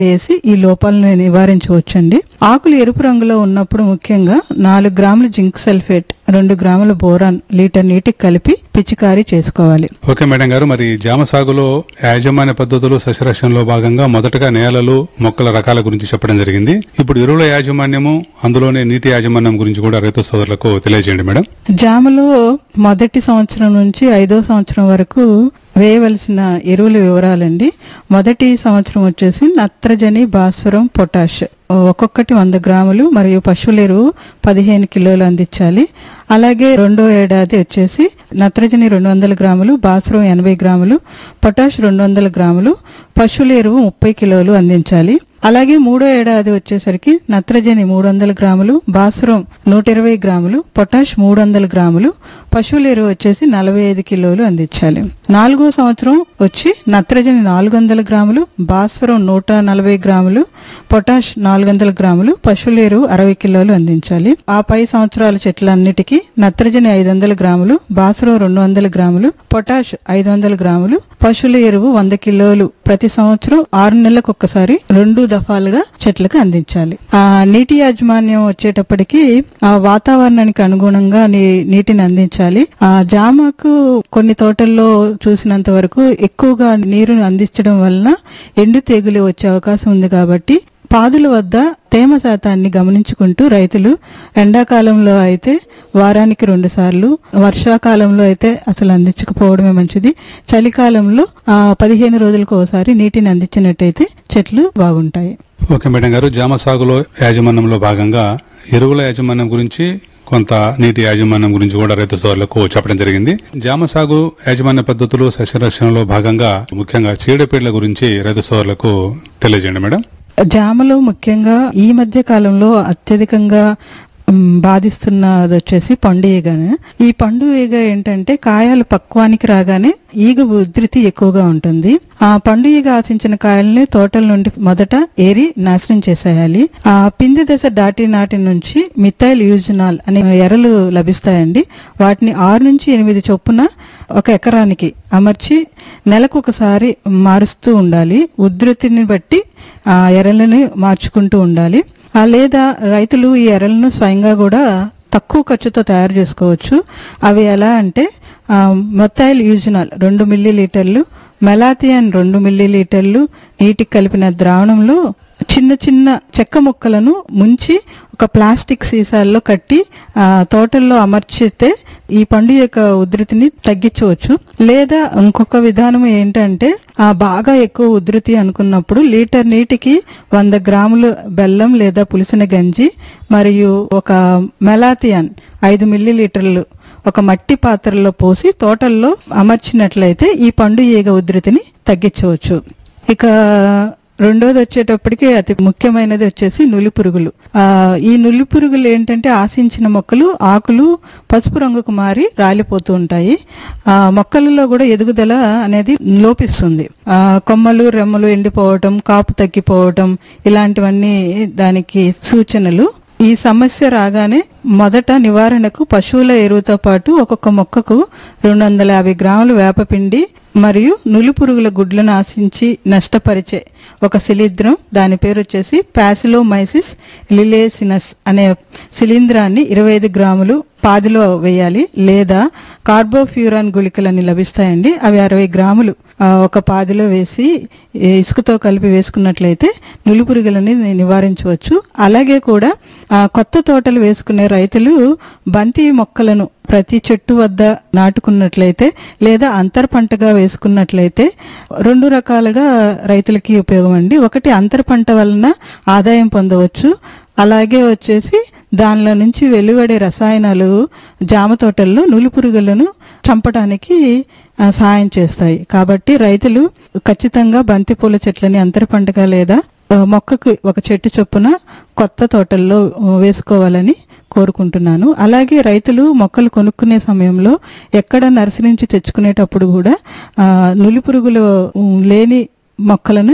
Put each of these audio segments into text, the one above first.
వేసి ఈ లోపాలను నివారించవచ్చండి ఆకులు ఎరుపు రంగులో ఉన్నప్పుడు ముఖ్యంగా నాలుగు గ్రాముల జింక్ సల్ఫేట్ రెండు గ్రాముల బోరాన్ లీటర్ నీటికి కలిపి పిచికారీ చేసుకోవాలి ఓకే మేడం గారు మరి జామ సాగులో యాజమాన్య పద్ధతులు సస్యరక్షణలో భాగంగా మొదటగా నేలలు మొక్కల రకాల గురించి చెప్పడం జరిగింది ఇప్పుడు ఎరువుల యాజమాన్యము అందులోనే నీటి యాజమాన్యం గురించి కూడా రైతు సోదరులకు తెలియజేయండి మేడం జామలో మొదటి సంవత్సరం నుంచి ఐదో సంవత్సరం వరకు వేయవలసిన ఎరువుల వివరాలండి మొదటి సంవత్సరం వచ్చేసి నత్రజని భాస్వరం పొటాష్ ఒక్కొక్కటి వంద గ్రాములు మరియు పశువుల ఎరువు పదిహేను కిలోలు అందించాలి అలాగే రెండో ఏడాది వచ్చేసి నత్రజని రెండు వందల గ్రాములు భాస్వరం ఎనభై గ్రాములు పొటాష్ రెండు వందల గ్రాములు పశువుల ఎరువు ముప్పై కిలోలు అందించాలి అలాగే మూడో ఏడాది వచ్చేసరికి నత్రజని మూడు వందల గ్రాములు భాస్వరం నూట ఇరవై గ్రాములు పొటాష్ మూడు వందల గ్రాములు పశువుల ఎరువు వచ్చేసి నలభై ఐదు కిలోలు అందించాలి నాలుగో సంవత్సరం వచ్చి నత్రజని నాలుగు వందల గ్రాములు భాస్వరం నూట నలభై గ్రాములు పొటాష్ నాలుగు వందల గ్రాములు పశువుల ఎరువు అరవై కిలోలు అందించాలి ఆ పై సంవత్సరాల చెట్లన్నిటికీ నత్రజని ఐదు వందల గ్రాములు భాస్వరం రెండు వందల గ్రాములు పొటాష్ ఐదు వందల గ్రాములు పశువుల ఎరువు వంద కిలోలు ప్రతి సంవత్సరం ఆరు నెలలకు ఒక్కసారి రెండు దఫాలుగా చెట్లకు అందించాలి ఆ నీటి యాజమాన్యం వచ్చేటప్పటికి ఆ వాతావరణానికి అనుగుణంగా నీ- నీటిని అందించాలి ఆ జామకు కొన్ని తోటల్లో చూసినంత వరకు ఎక్కువగా నీరుని అందించడం వలన ఎండు తెగులు వచ్చే అవకాశం ఉంది కాబట్టి పాదుల వద్ద తేమ శాతాన్ని గమనించుకుంటూ రైతులు ఎండాకాలంలో అయితే వారానికి రెండు సార్లు వర్షాకాలంలో అయితే అసలు అందించకపోవడమే మంచిది చలికాలంలో ఆ పదిహేను రోజులకు ఒకసారి నీటిని అందించినట్టయితే చెట్లు బాగుంటాయి ఓకే మేడం గారు జామ సాగులో యాజమాన్యంలో భాగంగా ఎరువుల యాజమాన్యం గురించి కొంత నీటి యాజమాన్యం గురించి కూడా రైతు సోదరులకు చెప్పడం జరిగింది జామ సాగు యాజమాన్య పద్ధతులు సస్యరక్షణలో భాగంగా ముఖ్యంగా చీడపీడల గురించి రైతు సోదరులకు తెలియజేయండి మేడం జామలో ముఖ్యంగా ఈ మధ్య కాలంలో అత్యధికంగా మ్, బాధిస్తున్నది వచ్చేసి పండు ఈగను ఈ పండు ఈగ ఏంటంటే కాయలు పక్వానికి రాగానే ఈగ ఉధృతి ఎక్కువగా ఉంటుంది ఆ పండు ఈగ ఆశించిన కాయల్ని తోటల నుండి మొదట ఏరి నాశనం చేసేయాలి ఆ పిండి దశ దాటి నాటి నుంచి మిథైల్ యూజనాల్ అనే ఎరలు లభిస్తాయండి వాటిని ఆరు నుంచి ఎనిమిది చొప్పున ఒక ఎకరానికి అమర్చి నెలకు ఒకసారి మారుస్తూ ఉండాలి ఉధృతిని బట్టి ఆ ఎరలను మార్చుకుంటూ ఉండాలి ఆ లేదా రైతులు ఈ ఎరలను స్వయంగా కూడా తక్కువ ఖర్చుతో తయారు చేసుకోవచ్చు అవి ఎలా అంటే ఆ, మొత్తాయిల్ యూజనాల్ రెండు మిల్లీ లీటర్లు మెలాథియన్ రెండు మిల్లీ లీటర్లు నీటికి కలిపిన ద్రావణంలో చిన్న చిన్న చెక్క ముక్కలను ముంచి ఒక ప్లాస్టిక్ సీసాల్లో కట్టి ఆ, తోటల్లో అమర్చితే ఈ పండు యొక్క ఉధృతిని తగ్గించవచ్చు లేదా ఇంకొక విధానం ఏంటంటే ఆ బాగా ఎక్కువ ఉధృతి అనుకున్నప్పుడు లీటర్ నీటికి వంద గ్రాములు బెల్లం లేదా పులిసిన గంజి మరియు ఒక మెలాథియన్ ఐదు మిల్లీ లీటర్లు ఒక మట్టి పాత్రలో పోసి తోటల్లో అమర్చినట్లయితే ఈ పండు ఈగ ఉధృతిని తగ్గించవచ్చు ఇక రెండోది వచ్చేటప్పటికి అతి ముఖ్యమైనది వచ్చేసి నులి పురుగులు ఆ ఈ నులి పురుగులు ఏంటంటే ఆశించిన మొక్కలు ఆకులు పసుపు రంగుకు మారి రాలిపోతూ ఉంటాయి ఆ మొక్కలలో కూడా ఎదుగుదల అనేది లోపిస్తుంది ఆ కొమ్మలు రెమ్మలు ఎండిపోవటం కాపు తగ్గిపోవటం ఇలాంటివన్నీ దానికి సూచనలు ఈ సమస్య రాగానే మొదట నివారణకు పశువుల ఎరువుతో పాటు ఒక్కొక్క మొక్కకు రెండు వందల యాభై గ్రాముల వేపపిండి మరియు నులి పురుగుల గుడ్లను ఆశించి నష్టపరిచే ఒక శిలీంద్రం దాని పేరు వచ్చేసి ప్యాసిలోమైసిస్ లిలేసినస్ అనే శిలీంధ్రాన్ని ఇరవై ఐదు గ్రాములు పాదిలో వేయాలి లేదా కార్బోఫ్యూరాన్ గుళికలని లభిస్తాయండి అవి అరవై గ్రాములు ఆ, ఒక పాదిలో వేసి ఏ, ఇసుకతో కలిపి వేసుకున్నట్లయితే నులి పురుగులని ని- నివారించవచ్చు అలాగే కూడా ఆ, కొత్త తోటలు వేసుకునే రైతులు బంతి మొక్కలను ప్రతి చెట్టు వద్ద నాటుకున్నట్లయితే లేదా అంతర పంటగా వేసుకున్నట్లయితే రెండు రకాలుగా రైతులకి ఉపయోగం అండి ఒకటి అంతర పంట వలన ఆదాయం పొందవచ్చు అలాగే వచ్చేసి దానిలో నుంచి వెలువడే రసాయనాలు జామ తోటల్లో నులి పురుగులను చంపడానికి ఆ, సహాయం చేస్తాయి కాబట్టి రైతులు ఖచ్చితంగా బంతిపూల చెట్లని అంతర పంటగా లేదా ఆ, మొక్కకు ఒక చెట్టు చొప్పున కొత్త తోటల్లో ఆ, వేసుకోవాలని కోరుకుంటున్నాను అలాగే రైతులు మొక్కలు కొనుక్కునే సమయంలో ఎక్కడ నర్సరీ నుంచి తెచ్చుకునేటప్పుడు కూడా ఆ, నులి పురుగులు ఉమ్, లేని మొక్కలను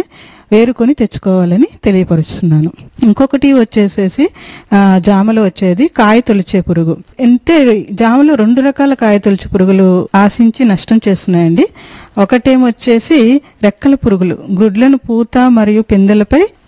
వేరుకొని తెచ్చుకోవాలని తెలియపరుస్తున్నాను ఇంకొకటి వచ్చేసేసి ఆ, జామలో వచ్చేది కాయ తొలిచే పురుగు అంటే జామలో రెండు రకాల కాయ తొలిచే పురుగులు ఆశించి నష్టం చేస్తున్నాయండి ఒకటేమొచ్చేసి రెక్కల పురుగులు గుడ్లను పూత మరియు పిందెలపై